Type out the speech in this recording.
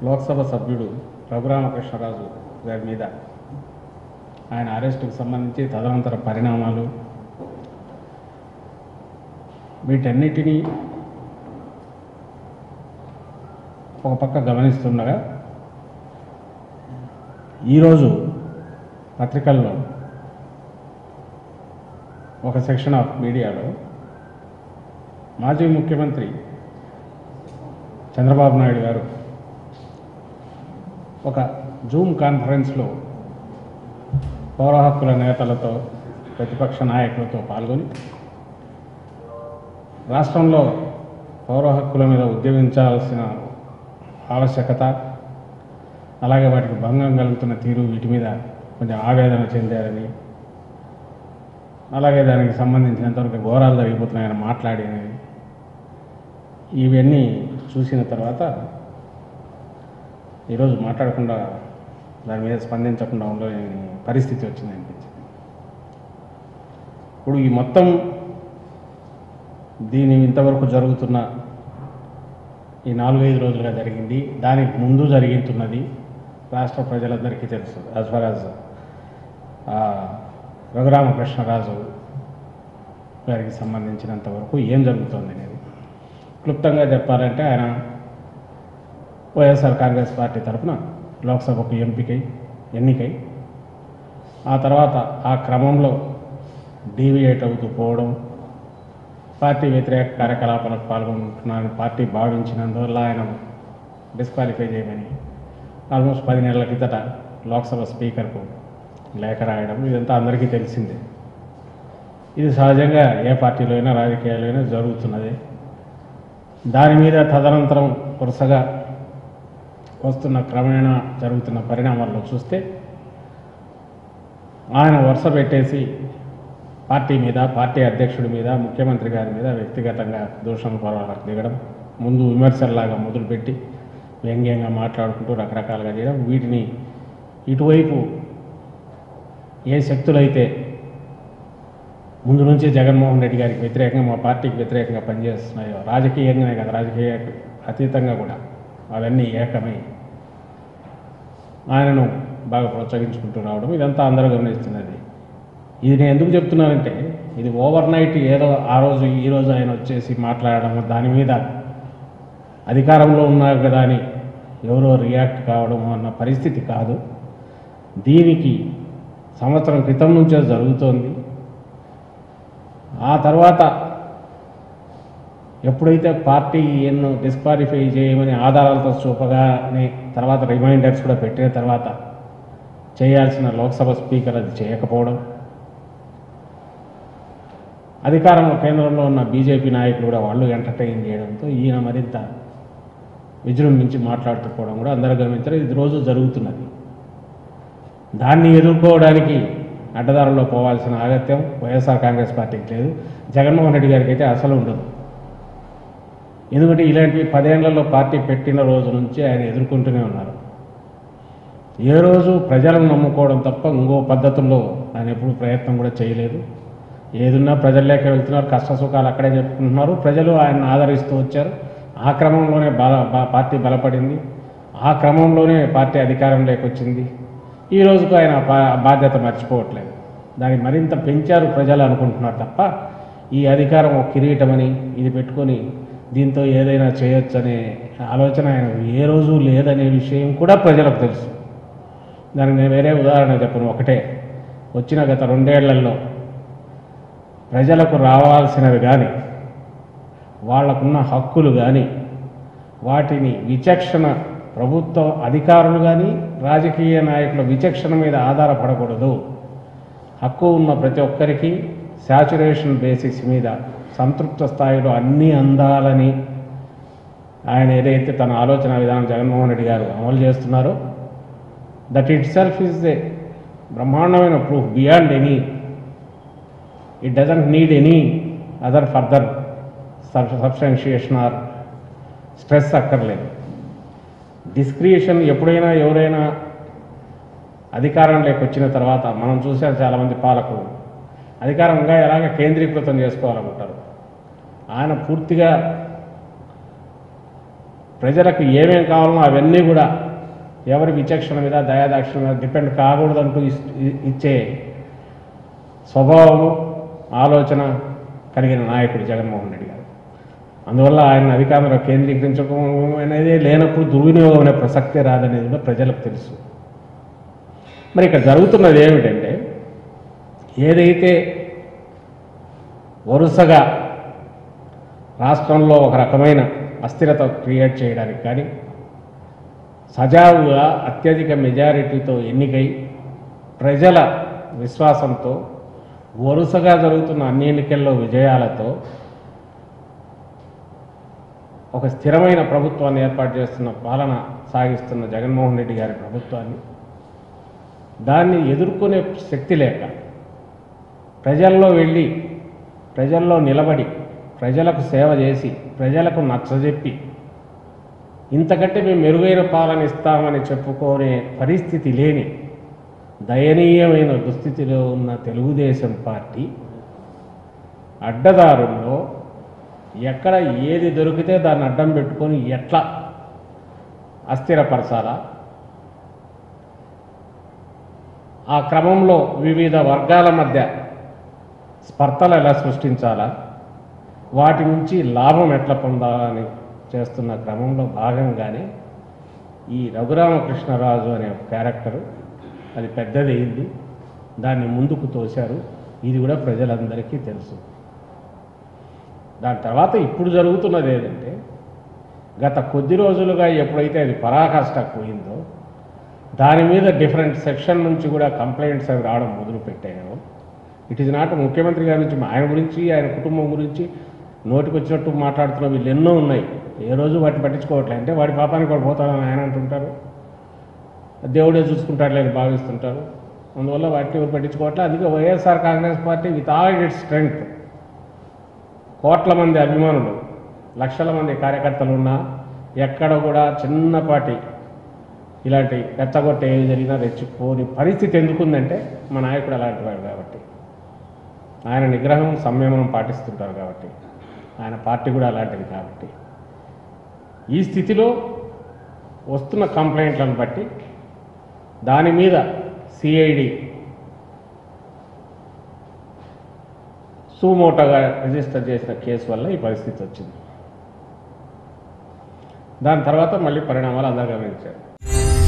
లోక్సభ సభ్యుడు రఘురామకృష్ణరాజు గారి మీద ఆయన అరెస్టుకు సంబంధించి తదనంతర పరిణామాలు వీటన్నిటినీ ఒక పక్క గమనిస్తుండగా ఈరోజు పత్రికల్లో ఒక సెక్షన్ ఆఫ్ మీడియాలో మాజీ ముఖ్యమంత్రి చంద్రబాబు నాయుడు గారు ఒక జూమ్ కాన్ఫరెన్స్లో పౌర హక్కుల నేతలతో ప్రతిపక్ష నాయకులతో పాల్గొని రాష్ట్రంలో పౌర హక్కుల మీద ఉద్యమించాల్సిన ఆవశ్యకత అలాగే వాటికి భంగం కలుగుతున్న తీరు వీటి మీద కొంచెం ఆవేదన చెందారని అలాగే దానికి సంబంధించినంతవరకు ఘోరాలు జరిగిపోతున్నాయని మాట్లాడి ఇవన్నీ చూసిన తర్వాత ఈరోజు మాట్లాడకుండా దాని మీద స్పందించకుండా ఉండలేని పరిస్థితి వచ్చింది అనిపించింది ఇప్పుడు ఈ మొత్తం దీని ఇంతవరకు జరుగుతున్న ఈ నాలుగైదు రోజులుగా జరిగింది దానికి ముందు జరుగుతున్నది రాష్ట్ర ప్రజలందరికీ తెలుసు యాజ్ ఫర్ యాజ్ రఘురామకృష్ణరాజు గారికి సంబంధించినంత వరకు ఏం జరుగుతుంది అనేది క్లుప్తంగా చెప్పాలంటే ఆయన వైఎస్ఆర్ కాంగ్రెస్ పార్టీ తరఫున లోక్సభకు ఎంపికై ఎన్నికై ఆ తర్వాత ఆ క్రమంలో డీవియేట్ అవుతూ పోవడం పార్టీ వ్యతిరేక కార్యకలాపాలకు పాల్గొంటున్నారని పార్టీ భావించినందువల్ల ఆయన డిస్క్వాలిఫై చేయమని ఆల్మోస్ట్ పది నెలల కిందట లోక్సభ స్పీకర్కు లేఖ రాయడం ఇదంతా అందరికీ తెలిసిందే ఇది సహజంగా ఏ పార్టీలో అయినా రాజకీయాల్లో అయినా జరుగుతున్నది దాని మీద తదనంతరం వరుసగా వస్తున్న క్రమేణా జరుగుతున్న పరిణామాల్లో చూస్తే ఆయన వరుస పెట్టేసి పార్టీ మీద పార్టీ అధ్యక్షుడి మీద ముఖ్యమంత్రి గారి మీద వ్యక్తిగతంగా దూషణ పర్వాలకు దిగడం ముందు విమర్శల్లాగా మొదలుపెట్టి వ్యంగ్యంగా మాట్లాడుకుంటూ రకరకాలుగా చేయడం వీటిని ఇటువైపు ఏ శక్తులైతే ముందు నుంచి జగన్మోహన్ రెడ్డి గారికి వ్యతిరేకంగా మా పార్టీకి వ్యతిరేకంగా పనిచేస్తున్నాయో రాజకీయంగానే కదా రాజకీయ అతీతంగా కూడా అవన్నీ ఏకమై ఆయనను బాగా ప్రోత్సహించుకుంటూ రావడం ఇదంతా అందరూ గమనిస్తున్నది ఇది నేను ఎందుకు చెప్తున్నానంటే ఇది ఓవర్ నైట్ ఏదో ఆ రోజు ఈ రోజు ఆయన వచ్చేసి మాట్లాడడం దాని మీద అధికారంలో ఉన్నారు కదా అని ఎవరో రియాక్ట్ కావడం అన్న పరిస్థితి కాదు దీనికి సంవత్సరం క్రితం నుంచే జరుగుతోంది ఆ తర్వాత ఎప్పుడైతే పార్టీ ఎన్నో డిస్క్వాలిఫై చేయమని ఆధారాలతో చూపగానే తర్వాత రిమైండర్స్ కూడా పెట్టిన తర్వాత చేయాల్సిన లోక్సభ స్పీకర్ అది చేయకపోవడం అధికారంలో కేంద్రంలో ఉన్న బీజేపీ నాయకులు కూడా వాళ్ళు ఎంటర్టైన్ చేయడంతో ఈయన మరింత విజృంభించి మాట్లాడుతుకోవడం కూడా అందరూ గమనించారు ఇది రోజు జరుగుతున్నది దాన్ని ఎదుర్కోవడానికి అడ్డదారుల్లో పోవాల్సిన ఆగత్యం వైఎస్ఆర్ కాంగ్రెస్ పార్టీకి లేదు జగన్మోహన్ రెడ్డి గారికి అయితే అసలు ఉండదు ఎందుకంటే ఇలాంటివి పదేళ్లలో పార్టీ పెట్టిన రోజు నుంచి ఆయన ఎదుర్కొంటూనే ఉన్నారు ఏ రోజు ప్రజలను నమ్ముకోవడం తప్ప ఇంకో పద్ధతుల్లో ఆయన ఎప్పుడు ప్రయత్నం కూడా చేయలేదు ఏదున్నా ప్రజల్లోకి వెళ్తున్నారు కష్ట సుఖాలు అక్కడే చెప్పుకుంటున్నారు ప్రజలు ఆయన ఆదరిస్తూ వచ్చారు ఆ క్రమంలోనే బల బా- పార్టీ బలపడింది ఆ క్రమంలోనే పార్టీ అధికారంలోకి వచ్చింది ఈ రోజుకు ఆయన బా- బాధ్యత మర్చిపోవట్లేదు దాన్ని మరింత పెంచారు ప్రజలు అనుకుంటున్నారు తప్ప ఈ అధికారం ఒక కిరీటమని ఇది పెట్టుకొని దీంతో ఏదైనా చేయొచ్చనే ఆలోచన ఆయన ఏ రోజు లేదనే విషయం కూడా ప్రజలకు తెలుసు దానికి నేను వేరే ఉదాహరణ చెప్పను ఒకటే వచ్చిన గత రెండేళ్లలో ప్రజలకు రావాల్సినవి కానీ వాళ్లకున్న హక్కులు కానీ వాటిని విచక్షణ ప్రభుత్వ అధికారులు కానీ రాజకీయ నాయకుల విచక్షణ మీద ఆధారపడకూడదు హక్కు ఉన్న ప్రతి ఒక్కరికి శాచురేషన్ బేసిక్స్ మీద సంతృప్త స్థాయిలో అన్నీ అందాలని ఆయన ఏదైతే తన ఆలోచన విధానం జగన్మోహన్ రెడ్డి గారు అమలు చేస్తున్నారో that itself is a బ్రహ్మాండమైన proof beyond any it doesn't need any other further substantiation or stress అక్కర్లేదు డిస్క్రియేషన్ ఎప్పుడైనా ఎవరైనా అధికారంలోకి వచ్చిన తర్వాత మనం చూసాం చాలామంది పాలకులు అధికారంగా ఎలాగ కేంద్రీకృతం చేసుకోవాలనుకుంటారు ఆయన పూర్తిగా ప్రజలకు ఏమేం కావాలో అవన్నీ కూడా ఎవరి విచక్షణ మీద దయాదాక్షిణ మీద డిపెండ్ కాకూడదంటూ ఇస్- ఇ- ఇచ్చే స్వభావము ఆలోచన కలిగిన నాయకుడు జగన్మోహన్ రెడ్డి గారు అందువల్ల ఆయన అధికారంలో కేంద్రీకరించడం అనేది లేనప్పుడు దుర్వినియోగం అనే ప్రసక్తే రాదనేది కూడా ప్రజలకు తెలుసు మరి ఇక్కడ జరుగుతున్నది ఏమిటంటే ఏదైతే వరుసగా రాష్ట్రంలో ఒక రకమైన అస్థిరత క్రియేట్ చేయడానికి కానీ సజావుగా అత్యధిక మెజారిటీతో ఎన్నికై ప్రజల విశ్వాసంతో వరుసగా జరుగుతున్న అన్ని ఎన్నికల్లో విజయాలతో ఒక స్థిరమైన ప్రభుత్వాన్ని ఏర్పాటు చేస్తున్న పాలన సాగిస్తున్న జగన్మోహన్ రెడ్డి గారి ప్రభుత్వాన్ని దాన్ని ఎదుర్కొనే శక్తి లేక ప్రజల్లో వెళ్ళి ప్రజల్లో నిలబడి ప్రజలకు సేవ చేసి ప్రజలకు నచ్చజెప్పి ఇంతకంటే మేము మెరుగైన పాలన ఇస్తామని చెప్పుకునే పరిస్థితి లేని దయనీయమైన దుస్థితిలో ఉన్న తెలుగుదేశం పార్టీ అడ్డదారుల్లో ఎక్కడ ఏది దొరికితే దాన్ని అడ్డం పెట్టుకొని ఎట్లా అస్థిరపరచాలా ఆ క్రమంలో వివిధ వర్గాల మధ్య స్పర్ధలు ఎలా సృష్టించాలా వాటి నుంచి లాభం ఎట్లా పొందాలని చేస్తున్న క్రమంలో భాగంగానే ఈ రఘురామకృష్ణరాజు అనే ఒక క్యారెక్టరు అది పెద్దదైంది దాన్ని ముందుకు తోశారు ఇది కూడా ప్రజలందరికీ తెలుసు దాని తర్వాత ఇప్పుడు జరుగుతున్నది ఏంటంటే గత కొద్ది రోజులుగా ఎప్పుడైతే అది పరాకాష్ఠకు పోయిందో దాని మీద డిఫరెంట్ సెక్షన్ నుంచి కూడా కంప్లైంట్స్ అవి రావడం మొదలుపెట్టాయో ఇట్ ఈజ్ నాట్ ముఖ్యమంత్రి గారి నుంచి ఆయన గురించి ఆయన కుటుంబం గురించి నోటికి వచ్చినట్టు మాట్లాడుతున్న వీళ్ళు ఎన్నో ఉన్నాయి ఏ రోజు వాటిని పట్టించుకోవట్లే అంటే వాడి పాపానికి వాడు పోతాడని ఆయన అంటుంటారు దేవుడే చూసుకుంటాడులేని భావిస్తుంటారు అందువల్ల వాటిని ఎవరు పట్టించుకోవట్లే అందుకే YSR Congress party with all its strength కోట్ల మంది అభిమానులు లక్షల మంది కార్యకర్తలు ఉన్నా ఎక్కడ కూడా చిన్నపాటి ఇలాంటి రెచ్చగొట్టే ఏది జరిగినా రెచ్చిపోని పరిస్థితి ఎందుకుందంటే మా నాయకుడు అలాంటి వాడు కాబట్టి ఆయన నిగ్రహం సంయమనం పాటిస్తుంటారు కాబట్టి ఆయన పార్టీ కూడా అలాంటిది కాబట్టి ఈ స్థితిలో వస్తున్న కంప్లైంట్లను బట్టి దాని మీద సిఐడి సుమోటోగా రిజిస్టర్ చేసిన కేసు వల్ల ఈ పరిస్థితి వచ్చింది దాని తర్వాత మళ్ళీ పరిణామాలు అందరు గమనించారు